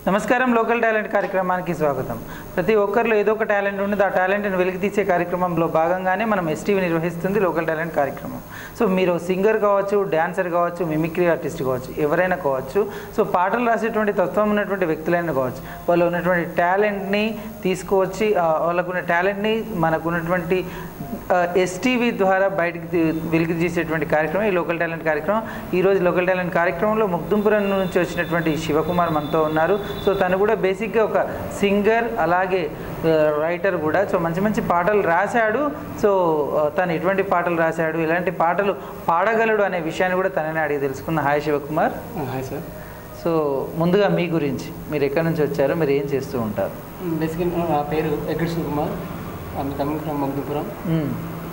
నమస్కారం local talent కార్యక్రమానికి స్వాగతం ప్రతి ఒక్కరిలో ఏదో ఒక టాలెంట్ ఉండదు ఆ టాలెంట్ని వెలికి తీసే కార్యక్రమంలో భాగంగానే మనం ఎస్టీవీ నిర్వహిస్తుంది లోకల్ టాలెంట్ కార్యక్రమం సో మీరు సింగర్ కావచ్చు డాన్సర్ కావచ్చు మిమిక్రీ ఆర్టిస్ట్ కావచ్చు ఎవరైనా కావచ్చు సో పాటలు రాసేటువంటి తత్వం ఉన్నటువంటి వ్యక్తులైనా కావచ్చు వాళ్ళు ఉన్నటువంటి టాలెంట్ని తీసుకువచ్చి ఆ, వాళ్ళకున్న టాలెంట్ని మనకున్నటువంటి ఎస్టీవీ ద్వారా బయటికి తీ- వెలికి తీసేటువంటి కార్యక్రమం ఈ లోకల్ టాలెంట్ కార్యక్రమం ఈరోజు లోకల్ టాలెంట్ కార్యక్రమంలో ముగ్దుంపురం నుంచి వచ్చినటువంటి శివకుమార్ మనతో ఉన్నారు సో తను కూడా బేసిక్గా ఒక సింగర్ అలాగే రైటర్ కూడా సో మంచి మంచి పాటలు రాశాడు సో ఆ, తను ఎటువంటి పాటలు రాశాడు ఎలాంటి పాటలు పాడగలడు అనే విషయాన్ని కూడా తననే అడిగి తెలుసుకున్న hi Shivakumar hi sir so ముందుగా మీ గురించి మీరు ఎక్కడి నుంచి వచ్చారో మీరు ఏం చేస్తూ ఉంటారు బేసిక్గా నా పేరు Eggadi Shivakumar I'm coming from Magdupuram hmm.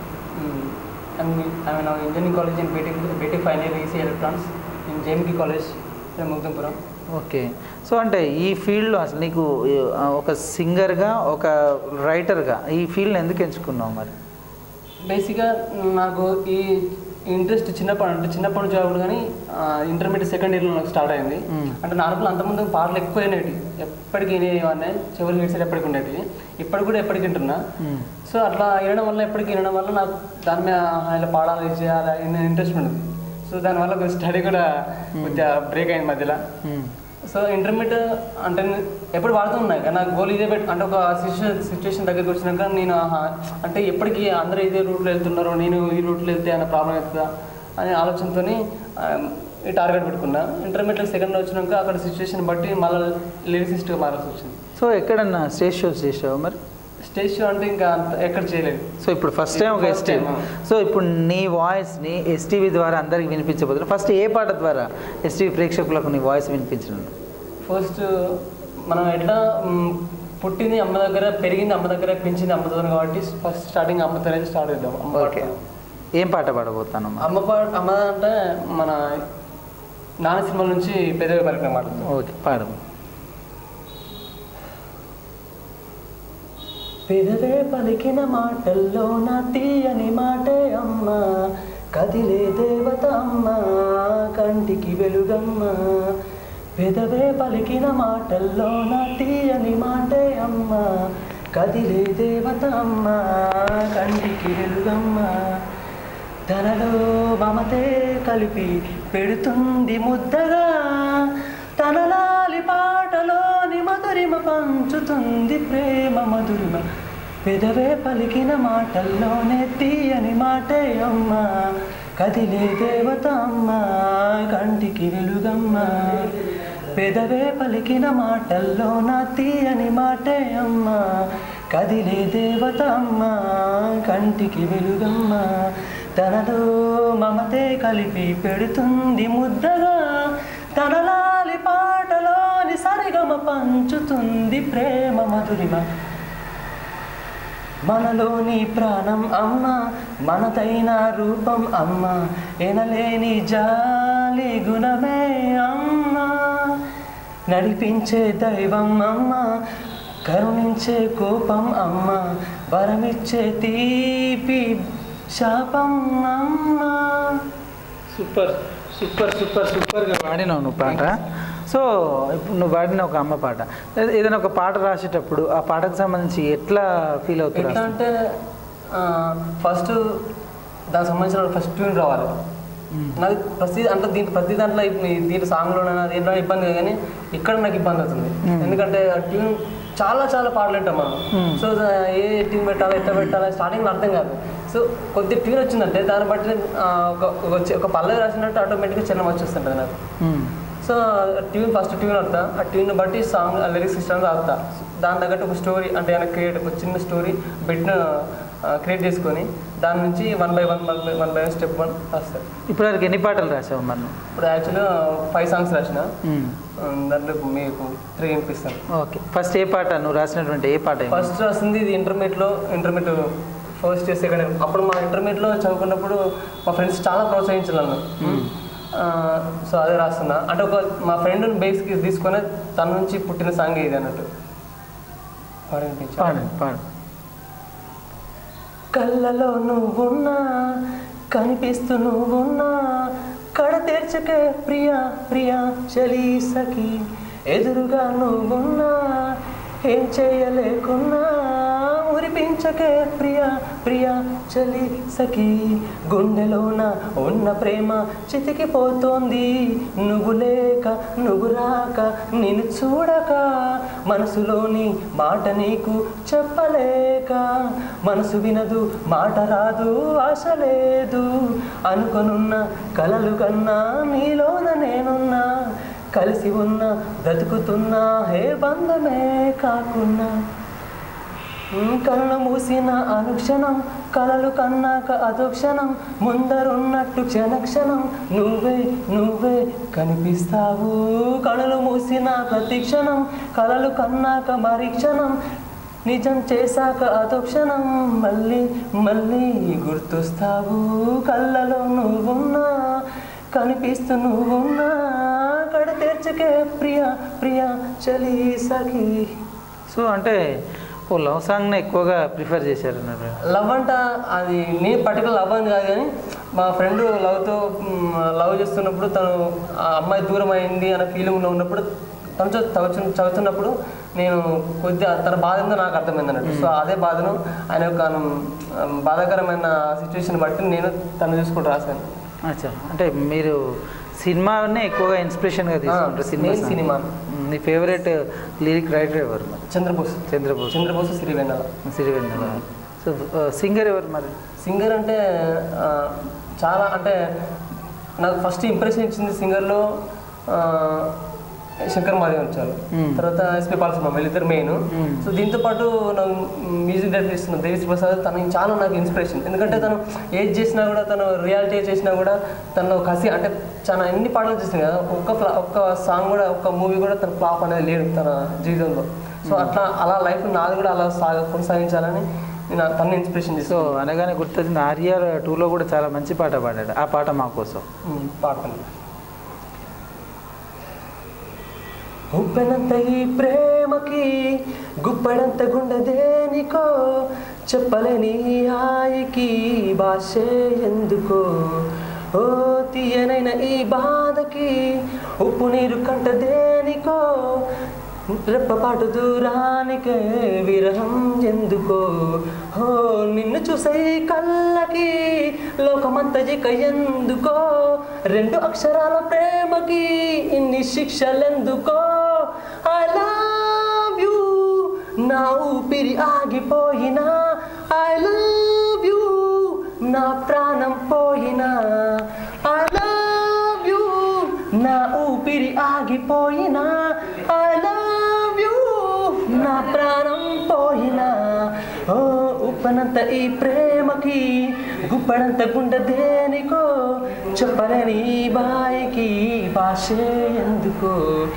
I'm నా engineering college in BTech BTech final year EC electronics in జేఎంకి college from Magdupuram okay so అంటే ఈ ఫీల్డ్లో అసలు నీకు ఆ, ఒక సింగర్గా ఒక రైటర్గా ఈ ఫీల్డ్ని ఎందుకు ఎంచుకున్నావు మరి బేసిక్గా నాకు ఈ ఇంట్రెస్ట్ చిన్నప్పటి అంటే చిన్నప్పటి నుంచి కాకుండా కానీ ఇంటర్మీడియట్ సెకండ్ ఇయర్లో నాకు స్టార్ట్ అయింది మ్మ్. అంటే నా అనుకున్న అంతకుముందు పాటలు ఎక్కువ వినేవి ఎప్పటికీ వినేవన్నీ చెవులు హెడ్సెట్ ఎప్పటికి ఉండేవి ఇప్పటికి కూడా ఎప్పటికి వింటున్నా మ్మ్. సో అట్లా వినడం వల్ల ఎప్పటికీ వినడం వల్ల నాకు దాని మీద ఇలా పాడాలి చేయాలి అనే ఇంట్రెస్ట్ ఉండదు సో దానివల్ల కొంచెం స్టడీ కూడా కొద్దిగా బ్రేక్ అయింది మధ్యలో మ్మ్. సో ఇంటర్మీడియట్ అంటే నేను ఎప్పుడు వాడుతూ ఉన్నాయి కానీ నాకు గోల్ ఇదే పెట్టి అంటే ఒక సిచ్యువేషన్ సిచ్యువేషన్ దగ్గరికి వచ్చినాక నేను ఆహా, అంటే ఎప్పటికీ అందరూ ఇదే రూట్లో వెళ్తున్నారు నేను ఈ రూట్లో వెళ్తే అన్న ప్రాబ్లం అవుతుందా అనే ఆలోచనతో ఈ టార్గెట్ పెట్టుకున్నా ఇంటర్మీడియట్ సెకండ్ వచ్చినాక అక్కడ సిచ్యువేషన్ బట్టి మళ్ళీ లిరిసిస్ట్గా మారాల్సి వచ్చింది సో ఎక్కడన్నా స్టేజ్ షోస్ చేసావు మరి స్టేజ్ షో అంటే ఇంకా అంత ఎక్కడ చేయలేదు సో ఇప్పుడు ఫస్ట్ టైం ఒక First ఎస్టీవీ time, సో ఇప్పుడు నీ వాయిస్ని ఎస్టీవీ ద్వారా అందరికి వినిపించబోతున్నా ఫస్ట్ ఏ పాట ద్వారా ఎస్టీవీ ప్రేక్షకులకు నీ వాయిస్ వినిపించను ఫస్ట్ మనం ఎట్లా మ్, పుట్టింది అమ్మ దగ్గర పెరిగింది అమ్మ దగ్గర పెంచింది అమ్మతో కాబట్టి ఫస్ట్ స్టార్టింగ్ అమ్మతో అయితే స్టార్ట్ చేద్దాం అమ్మ ఓకే పాటతో. ఏం పాట పాడబోతాను అమ్మ పాట అమ్మ అంటే మన నాన్న సినిమాల నుంచి పెద్దగా పలికిన మాట ఓకే పాడు పెదవే పలికిన మాటల్లో నా తీయని మాటే అమ్మ కదిలే దేవత అమ్మ కంటికి వెలుగమ్మ పెదవే పలికిన మాటల్లో నా తీయని మాటే అమ్మ కదిలే దేవత అమ్మ కంటికి వెలుగమ్మ తనలో మమతే కలిపి పెడుతుంది ముద్దగా తన లాలి పాటలోని మధురిమ పంచుతుంది ప్రేమ మధురిమ పెదవే పలికిన మాటల్లోనే తీయని మాటే అమ్మ కదిలే దేవత అమ్మ కంటికి వెలుగమ్మ పెదవే పలికిన మాటల్లో నా తీయని మాటే అమ్మ కదిలే దేవత అమ్మ కంటికి వెలుగమ్మ తనలో మమతే కలిపి పెడుతుంది ముద్దగా తన లాలి పాటలోని సరిగమ పంచుతుంది ప్రేమ మధురిమ మనలోని ప్రాణం అమ్మ మనదైన రూపం అమ్మ ఎనలేని జాలి గుణమే అమ్మ నడిపించే దైవం అమ్మ కరుణించే కోపం అమ్మ వరమిచ్చే తీపి శాపం అమ్మ సూపర్ సూపర్ సూపర్ సూపర్గా పాడినావు నువ్వు పాట సో ఇప్పుడు నువ్వు పాడిన ఒక అమ్మ పాట ఏ- ఏదైనా ఒక పాట రాసేటప్పుడు ఆ పాటకు సంబంధించి ఎట్లా ఫీల్ ఎట్లా అవుతున్నారు అంటే ఫస్ట్ దానికి సంబంధించిన ఫస్ట్ ట్యూన్ రావాలి నాకు ప్రతి అంటే దీంట్లో ప్రతి దాంట్లో ఇప్పుడు ఈ దీంట్లో సాంగ్లోనైనా దీంట్లో ఇబ్బంది కాదు కానీ ఇక్కడ నాకు ఇబ్బంది అవుతుంది Hmm. ఎందుకంటే ఆ ట్యూన్ చాలా చాలా పాటలు వింటాం మనం Hmm. సో ఏ ట్యూన్ పెట్టాలి ఎట్లా పెట్టాలి స్టార్టింగ్లో అర్థం కాదు సో కొద్ది ట్యూన్ వచ్చిందంటే దాన్ని బట్టి ఆ, ఒక ఒక చి- ఒక పల్లవి రాసినట్టు ఆటోమేటిక్గా చిన్న వచ్చేస్తుంటుంది నాకు మ్మ్. సో ట్యూన్ ఫస్ట్ ట్యూన్ వస్తా ఆ ట్యూన్ బట్టి సాంగ్ లిరిక్స్ సిస్టమ్ రాస్తా దాని తగ్గట్టు ఒక స్టోరీ అంటే ఆయన క్రియేట్ ఒక చిన్న స్టోరీ బిట్ను క్రియేట్ చేసుకొని దాని నుంచి one by one one by one by one step one రాస్తారు ఇప్పటి వరకు ఎన్ని పాటలు రాసావు మరి నువ్వు? ఇప్పుడు యాక్చువల్గా ఫైవ్ సాంగ్స్ రాసిన మ్మ్. ఉమ్, దాంట్లో మీకు త్రీ వినిపిస్తాను ఓకే ఫస్ట్ ఏ పాట నువ్వు రాసినటువంటి ఏ పాట ఇది? ఫస్ట్ రాసింది ఇది ఇంటర్మీడియట్లో intermediate first year second year అప్పుడు మా ఇంటర్మీడియట్లో చదువుకున్నప్పుడు మా ఫ్రెండ్స్ చాలా ప్రోత్సహించారు నన్ను సో అదే రాస్తున్నా అంటే ఒక మా ఫ్రెండ్ బేస్కి తీసుకొని తన నుంచి పుట్టిన సాంగ్ ఇది అన్నట్టు పాడి వినిపించు. పాడు పాడు కళ్ళలో నువ్వున్నా కనిపిస్తూ నువ్వున్నా కడ తెర్చకే ప్రియా ప్రియా చలి సఖి ఎదురుగా నువ్వున్నా ఏం చేయలేకున్నా మురిపించకే ప్రియా ప్రియా చలి సఖి గుండెలోన ఉన్న ప్రేమ చితికిపోతోంది నువ్వు లేక నువ్వు రాక నేను చూడక మనసులోని మాట నీకు చెప్పలేక మనసు వినదు మాట రాదు ఆశ లేదు అనుకొనున్న కలలు కన్నా నీలోన నేనున్నా కలిసి ఉన్న బ్రతుకుతున్నా హే బంధమే కాకున్నా ఉమ్, కళ్ళు మూసిన అనుక్షణం కలలు కన్నాక అదోక్షణం ముందరున్నట్టు క్షణక్షణం నువ్వే నువ్వే కనిపిస్తావు కళ్ళు మూసిన ప్రతి క్షణం కలలు కన్నాక మరీ క్షణం నిజం చేశాక అదోక్షణం మళ్ళీ మళ్ళీ గుర్తొస్తావు కళ్ళలో నువ్వున్నా కనిపిస్తూ నువ్వున్నా కడ తెర్చకే ప్రియా ప్రియా చలి సఖీ సో అంటే ఓ లవ్ సాంగ్ని ఎక్కువగా ప్రిఫర్ చేశారు అన్నారు లవ్ అంట అది నేను పర్టికులర్ లవ్ అని కాదు కానీ మా ఫ్రెండ్ లవ్తో లవ్ చేస్తున్నప్పుడు తను ఆ అమ్మాయి దూరం అయింది అనే ఫీలింగ్లో ఉన్నప్పుడు తనతో చదువు చదువుతున్నప్పుడు నేను కొద్దిగా తన బాధ ఏందో నాకు అర్థమైంది అన్నట్టు సో అదే బాధను ఆయన యొక్క ఉమ్, బాధాకరమైన సిచ్యువేషన్ బట్టి నేను తను చూసుకుంటూ రాశాను అచ్చా అంటే మీరు సినిమానే ఎక్కువగా ఇన్స్పిరేషన్గా తీసుకుంటారు సినిమా నేను song. సినిమా మ్, మీ ఫేవరెట్ లిరిక్ రైటర్ ఎవరు మరి చంద్రబోస్ చంద్రబోస్ చంద్రబోస్ శ్రీవెన్నెల సిరివెన్నెల సో సింగర్ ఎవరు మరి సింగర్ అంటే ఆ, చాలా అంటే నాకు ఫస్ట్ ఇంప్రెషన్ ఇచ్చింది సింగర్లో శంకర్ మాదేవ్ వచ్చారు Hmm. తర్వాత ఎస్పీ బాలసుబ్రహ్మణ్యం వీళ్ళిద్దరు మెయిన్ Hmm. సో దీంతో పాటు నాకు మ్యూజిక్ డైరెక్టర్ ఇస్తున్న దేవిశ్రీ ప్రసాద్ తను చాలా నాకు ఇన్స్పిరేషన్ ఎందుకంటే తను ఏది చేసినా కూడా తను రియాలిటీ చేసినా కూడా తను కసి అంటే చాలా ఎన్ని పాటలు చేసింది కదా ఒక్క ఫ్లా ఒక్క సాంగ్ కూడా ఒక్క మూవీ కూడా తన ఫ్లాప్ అనేది లేదు తన జీవితంలో సో అట్లా అలా లైఫ్ నాది కూడా అలా సాగ కొనసాగించాలని నేను తన ఇన్స్పిరేషన్ సో తీసుకున్నాను అనగానే గుర్తొచ్చింది ఆర్ఆర్ టూలో కూడా చాలా మంచి పాట పాడాడు ఆ పాట మా కోసం పాడతాను ఉప్పెనంత ఈ ప్రేమకి గుప్పెడంత గుండె దేనికో చెప్పలేని ఈ హాయికి భాషే ఎందుకో ఓ తీయనైన ఈ బాధకి ఉప్పు నీరు కంట దేనికో రెప్పపాటు దూరానికే విరహం ఎందుకో హో నిన్ను చూసే ఈ కళ్ళకి లోకమంత ఇక ఎందుకో రెండు అక్షరాల ప్రేమకి ఇన్ని శిక్షలెందుకో ఐ లవ్ యూ నా ఊపిరి ఆగిపోయినా ఐ లవ్ యూ నా ప్రాణం పోయినా ఐ లవ్ యూ నా ఊపిరి ఆగిపోయినా ఐ లవ్ యూ నా ప్రాణం పోయినా ఓ ఉప్పనంత ఈ ప్రేమకి గుప్పడంత గుండె దేనికో చెప్పలేని ఈ బాయికి భాషే ఎందుకో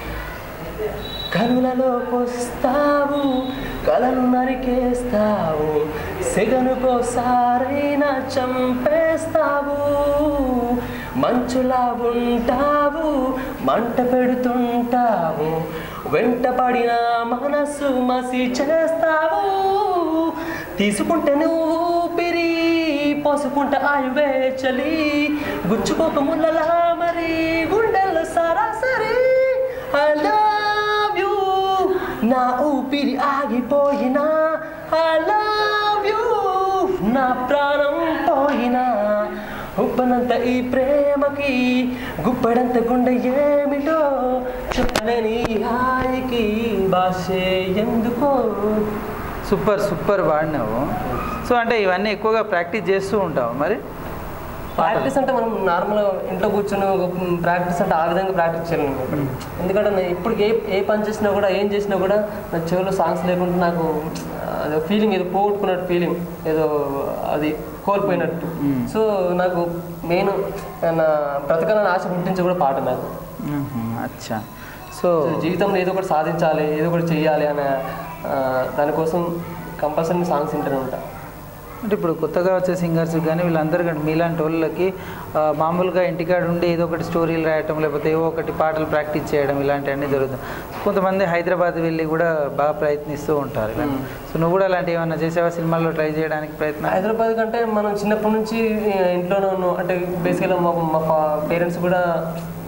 కనులలో వస్తావు కలను నరికేస్తావు సెగనుకోసారైనా చంపేస్తావు మంచులా ఉంటావు మంట పెడుతుంటావు వెంటపడిన మనసు మసి చేస్తావు తీసుకుంటే నువ్వు ఊపిరి పోసుకుంటే ఆయువే చలి గుచ్చుకోక ముళ్ళలా మరి గుండెల్లో సరాసరి ఐ లవ్ యూ నా ఊపిరి ఆగిపోయినా ఐ లవ్ యూ నా ప్రాణం పోయినా ఉప్పనంత ఈ ప్రేమకి గుప్పడంత గుండె ఏమిటో చెప్పలేని ఈ హాయికి భాషే ఎందుకో సూపర్ సూపర్ పాడినావు సో అంటే ఇవన్నీ ఎక్కువగా ప్రాక్టీస్ చేస్తూ ఉంటావు మరి ప్రాక్టీస్ అంటే మనం నార్మల్గా ఇంట్లో కూర్చొని ఒక ప్రాక్టీస్ అంటే ఆ విధంగా ప్రాక్టీస్ చేయలేము ఎందుకంటే నేను ఇప్పుడు ఏ ఏ పని చేసినా కూడా ఏం చేసినా కూడా నా చెవిలో సాంగ్స్ లేకుండా నాకు అది ఫీలింగ్ ఏదో పోగొట్టుకున్నట్టు ఫీలింగ్ ఏదో అది కోల్పోయినట్టు Mm. సో నాకు మెయిన్ నా బ్రతకాలని ఆశ పుట్టించి కూడా పాట నాకు మ్మ్. అచ్చా సో సో జీవితంలో ఏదో ఒకటి సాధించాలి ఏదో ఒకటి చెయ్యాలి అనే ఆ, దానికోసం కంపల్సరీ సాంగ్స్ వింటూనే ఉంటా అంటే ఇప్పుడు కొత్తగా వచ్చే సింగర్స్ కానీ వీళ్ళందరూ కానీ మీలాంటి వాళ్ళకి ఆ, మామూలుగా ఇంటికాడ ఉండి ఏదో ఒకటి స్టోరీలు రాయటం లేకపోతే ఏవో ఒకటి పాటలు ప్రాక్టీస్ చేయడం ఇలాంటివన్నీ జరుగుతుంది కొంతమంది హైదరాబాద్ వెళ్ళి కూడా బాగా ప్రయత్నిస్తూ ఉంటారు ఇలా. మ్మ్. సో నువ్వు కూడా అలాంటివి ఏమన్నా చేసావా సినిమాల్లో ట్రై చేయడానికి ప్రయత్నం హైదరాబాద్ కంటే మనం చిన్నప్పటి నుంచి ఇంట్లోనే ఉన్నాం అంటే బేసికల్గా మా మా పేరెంట్స్ కూడా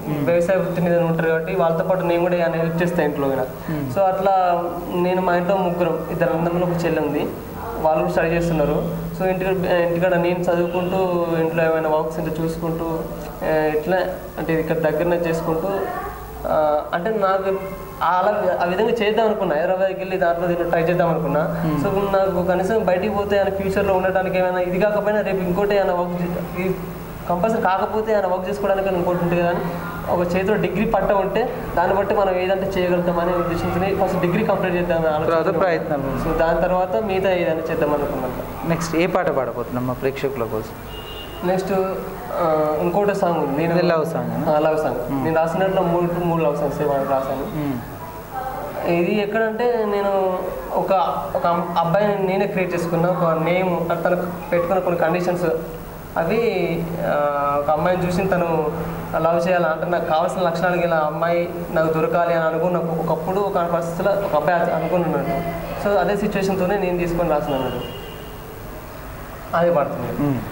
వ్యవసాయ వృత్తి మీద ఉంటారు కాబట్టి వాళ్ళతో పాటు నేను కూడా ఏమైనా హెల్ప్ చేస్తాను ఇంట్లో కూడా సో అట్లా నేను మా ఇంట్లో ముగ్గురం ఇద్దరు అన్నదమ్ములు ఒక చెల్లి ఉంది వాళ్ళు కూడా స్టడీ చేస్తున్నారు సో ఇంటి ఇంటికాడ నేను చదువుకుంటూ ఇంట్లో ఏమైనా వర్క్స్ ఉంటే చూసుకుంటూ ఆ, ఇట్లా అంటే ఇక్కడ దగ్గరనే చేసుకుంటూ ఆ, అంటే నాకు అలా ఆ విధంగా చేద్దాం అనుకున్నా హైదరాబాద్కి వెళ్ళి దాంట్లో దీంట్లో ట్రై చేద్దాం అనుకున్నా సో నాకు కనీసం బయటికి పోతే ఆయన ఫ్యూచర్లో ఉండడానికి ఏమైనా ఇది కాకపోయినా రేపు ఇంకోటి ఏమైనా వర్క్ కంపల్సరీ కాకపోతే ఆయన వర్క్ చేసుకోవడానికి ఇంకోటి ఉంటుంది కానీ ఒక చేతిలో డిగ్రీ పట్ట ఉంటే దాన్ని బట్టి మనం ఏదంటే చేయగలుగుతామనే ఉద్దేశంతో ఫస్ట్ డిగ్రీ కంప్లీట్ చేద్దాం తర్వాత ప్రయత్నాలు సో దాని తర్వాత మిగతా ఏదైనా చేద్దాం అనుకున్నాను నెక్స్ట్ ఏ పాట పాడబోతున్నాం మా ప్రేక్షకుల కోసం నెక్స్ట్ ఇంకోటి సాంగ్ ఉంది నేను ఇది love song ఆ? లవ్ సాంగ్ నేను రాసినట్లో మూడు టు మూడు లవ్ సాంగ్స్ రాశాను మ్మ్. ఇది ఎక్కడంటే నేను ఒక ఒక అమ్- అబ్బాయిని నేనే క్రియేట్ చేసుకున్న ఒక నేమ్ తనకు పెట్టుకున్న కొన్ని కండిషన్స్ అవి ఆ, ఒక అమ్మాయిని చూసి తను లవ్ చేయాలి అంటే నాకు కావాల్సిన లక్షణాలు గల అమ్మాయి నాకు దొరకాలి అని అనుకున్న ఒకప్పుడు ఒక పరిస్థితిలో ఒక అబ్బాయి అది అనుకున్నాడు సో అదే సిచ్యువేషన్తోనే నేను తీసుకొని రాసినాను అదే పడుతుంది మ్మ్.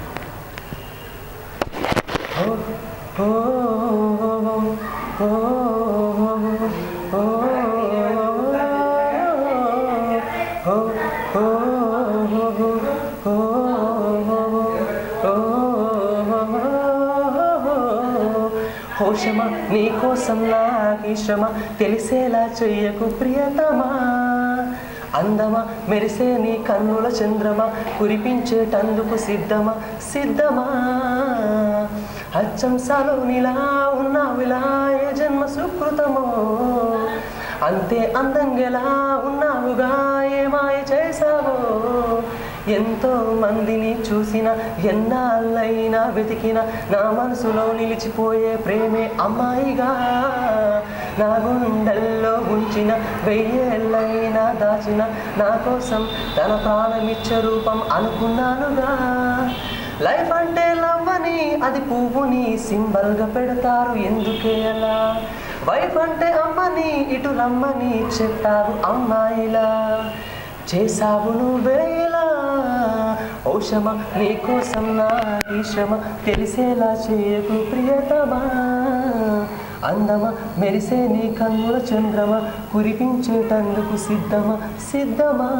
హోషమా నీ కోసం నాకు శ్రమ తెలిసేలా చెయ్యకు ప్రియతమా అందమా మెరిసే నీ కన్నుల చంద్రమా కురిపించేటందుకు సిద్ధమా సిద్ధమా అచ్చం సలోనిలా ఉన్నావిలా ఏ జన్మ సుకృతమో అంతే అందంగెలా ఉన్నావుగా ఏ మాయ చేసావో ఎంతో మందిని చూసిన ఎన్నాళ్ళైనా వెతికిన నా మనసులో నిలిచిపోయే ప్రేమే అమ్మాయిగా నా గుండెల్లో ఉంచిన వెయ్యేళ్ళైనా దాచిన నా కోసం తన ప్రాణమిచ్చ రూపం అనుకున్నానుగా లైఫ్ అంటే లవ్ అని అది పువ్వుని సింబల్గా పెడతారు ఎందుకే అలా వైఫ్ అంటే అమ్మని ఇటు రమ్మని చెప్తారు అమ్మాయిలా చేసావు నువ్వేలా ఔషమ నీకోసం నా ఈ శ్రమ తెలిసేలా చేయకు ప్రియతమా అందమా మెరిసే నీ కన్నుల చంద్రమ కురిపించేటందుకు సిద్ధమా సిద్ధమా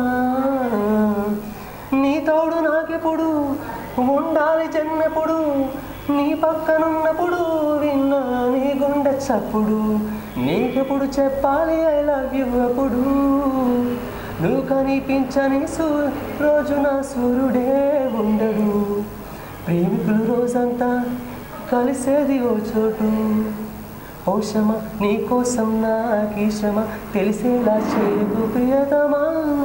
నీ తోడు నాకెప్పుడు ఉండాలి జన్మెప్పుడు నీ పక్కనున్నప్పుడు విన్నా నీ గుండె చప్పుడు నీకెప్పుడు చెప్పాలి ఐ లవ్ యూ అప్పుడు నువ్వు కనిపించని సూ రోజు నా సూర్యుడే ఉండడు ప్రేమికులు రోజంతా కలిసేది ఓ చోటు ఓ శ్రమ నీ కోసం నాకీ శ్రమ తెలిసేలా చేయకు ప్రియతమా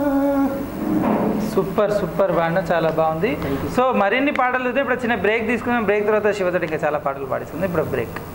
సూపర్ సూపర్ బాండ చాలా బాగుంది సో మరిన్ని పాటలు అయితే ఇప్పుడు చిన్న బ్రేక్ తీసుకున్నాం బ్రేక్ తర్వాత శివతడి ఇంకా చాలా పాటలు పాడిస్తుంది ఇప్పుడు బ్రేక్